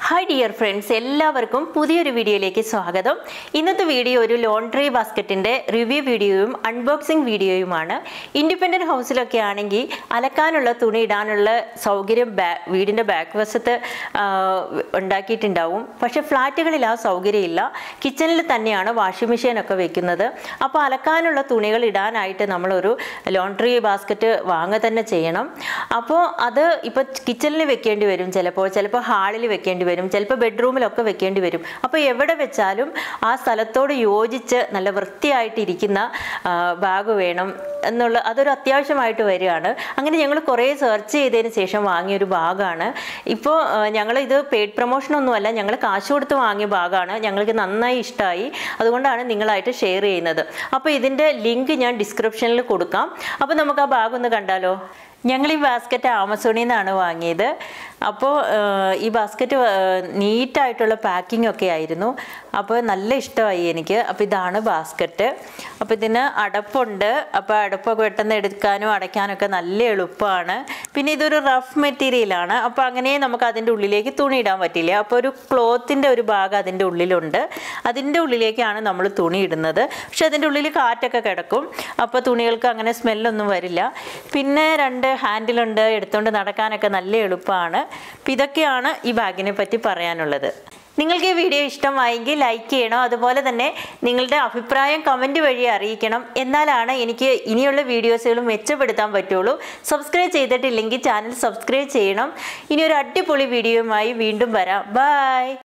hi dear friends എല്ലാവർക്കും പുതിയൊരു വീഡിയോയിലേക്ക് സ്വാഗതം ഇന്നത്തെ വീഡിയോ ഒരു ലോണ്ട്രി ബാസ്ക്കറ്റിൻ്റെ റിവ്യൂ വീഡിയോയും അൺബോക്സിംഗ് വീഡിയോയുമാണ് ഇൻഡിപെൻഡൻറ്റ് ഹൗസിലൊക്കെ ആണെങ്കിൽ അലക്കാനുള്ള തുണി ഇടാനുള്ള സൗകര്യം ബാ വീടിൻ്റെ ബാക്ക് വശത്ത് ആ, ഉണ്ടാക്കിയിട്ടുണ്ടാവും പക്ഷേ ഫ്ലാറ്റുകളിൽ ആ സൗകര്യമില്ല കിച്ചണിൽ തന്നെയാണ് വാഷിംഗ് മെഷീനൊക്കെ വെക്കുന്നത് അപ്പോൾ അലക്കാനുള്ള തുണികൾ ഇടാനായിട്ട് നമ്മളൊരു ലോണ്ട്രി ബാസ്ക്കറ്റ് വാങ്ങുക തന്നെ ചെയ്യണം അപ്പോൾ അത് ഇപ്പോൾ കിച്ചണിൽ വെക്കേണ്ടി വരും ചിലപ്പോൾ ചിലപ്പോൾ ഹാളിൽ വെക്കേണ്ടി വരും ചിലപ്പോൾ ബെഡ്റൂമിലൊക്കെ വെക്കേണ്ടി വരും അപ്പോൾ എവിടെ വെച്ചാലും ആ സ്ഥലത്തോട് യോജിച്ച് നല്ല വൃത്തിയായിട്ടിരിക്കുന്ന ആ, ബാഗ് വേണം എന്നുള്ള അതൊരു അത്യാവശ്യമായിട്ട് വരികയാണ് അങ്ങനെ ഞങ്ങൾ കുറേ സെർച്ച് ചെയ്തതിന് ശേഷം വാങ്ങിയൊരു ബാഗാണ് ഇപ്പോൾ ഞങ്ങൾ ഇത് പെയ്ഡ് പ്രൊമോഷനൊന്നുമല്ല ഞങ്ങൾ കാശ് കൊടുത്ത് വാങ്ങിയ ബാഗാണ് ഞങ്ങൾക്ക് നന്നായി ഇഷ്ടമായി അതുകൊണ്ടാണ് നിങ്ങളായിട്ട് ഷെയർ ചെയ്യുന്നത് അപ്പോൾ ഇതിൻ്റെ ലിങ്ക് ഞാൻ ഡിസ്ക്രിപ്ഷനിൽ കൊടുക്കാം അപ്പോൾ നമുക്ക് ആ ബാഗ് ഒന്ന് കണ്ടാലോ ഞങ്ങൾ ഈ ബാസ്ക്കറ്റ് ആമസോണിൽ നിന്നാണ് വാങ്ങിയത് അപ്പോൾ ഈ ബാസ്ക്കറ്റ് നീറ്റായിട്ടുള്ള പാക്കിംഗ് ഒക്കെ ആയിരുന്നു അപ്പോൾ നല്ല ഇഷ്ടമായി എനിക്ക് അപ്പോൾ ഇതാണ് ബാസ്ക്കറ്റ് അപ്പോൾ ഇതിന് അടപ്പുണ്ട് അപ്പോൾ അടപ്പൊക്കെ പെട്ടെന്ന് എടുക്കാനും അടയ്ക്കാനൊക്കെ നല്ല എളുപ്പമാണ് പിന്നെ ഇതൊരു റഫ് മെറ്റീരിയലാണ് അപ്പോൾ അങ്ങനെ നമുക്ക് അതിൻ്റെ ഉള്ളിലേക്ക് തുണി ഇടാൻ പറ്റില്ല അപ്പോൾ ഒരു ക്ലോത്തിൻ്റെ ഒരു ഭാഗം അതിൻ്റെ ഉള്ളിലുണ്ട് അതിൻ്റെ ഉള്ളിലേക്കാണ് നമ്മൾ തുണി ഇടുന്നത് പക്ഷെ അതിൻ്റെ ഉള്ളിൽ കാറ്റൊക്കെ കിടക്കും അപ്പോൾ തുണികൾക്ക് അങ്ങനെ സ്മെല്ലൊന്നും വരില്ല പിന്നെ രണ്ട് ഹാൻഡിലുണ്ട് എടുത്തുകൊണ്ട് നടക്കാനൊക്കെ നല്ല എളുപ്പമാണ് അപ്പോൾ ഇതൊക്കെയാണ് ഈ ബാഗിനെ പറ്റി പറയാനുള്ളത് നിങ്ങൾക്ക് ഈ വീഡിയോ ഇഷ്ടമായെങ്കിൽ ലൈക്ക് ചെയ്യണം അതുപോലെ തന്നെ നിങ്ങളുടെ അഭിപ്രായം കമൻറ്റ് വഴി അറിയിക്കണം എന്നാലാണ് എനിക്ക് ഇനിയുള്ള വീഡിയോസുകൾ മെച്ചപ്പെടുത്താൻ പറ്റുള്ളൂ സബ്സ്ക്രൈബ് ചെയ്തിട്ടില്ലെങ്കിൽ ചാനൽ സബ്സ്ക്രൈബ് ചെയ്യണം ഇനി ഒരു അടിപൊളി വീഡിയോയുമായി വീണ്ടും വരാം ബൈ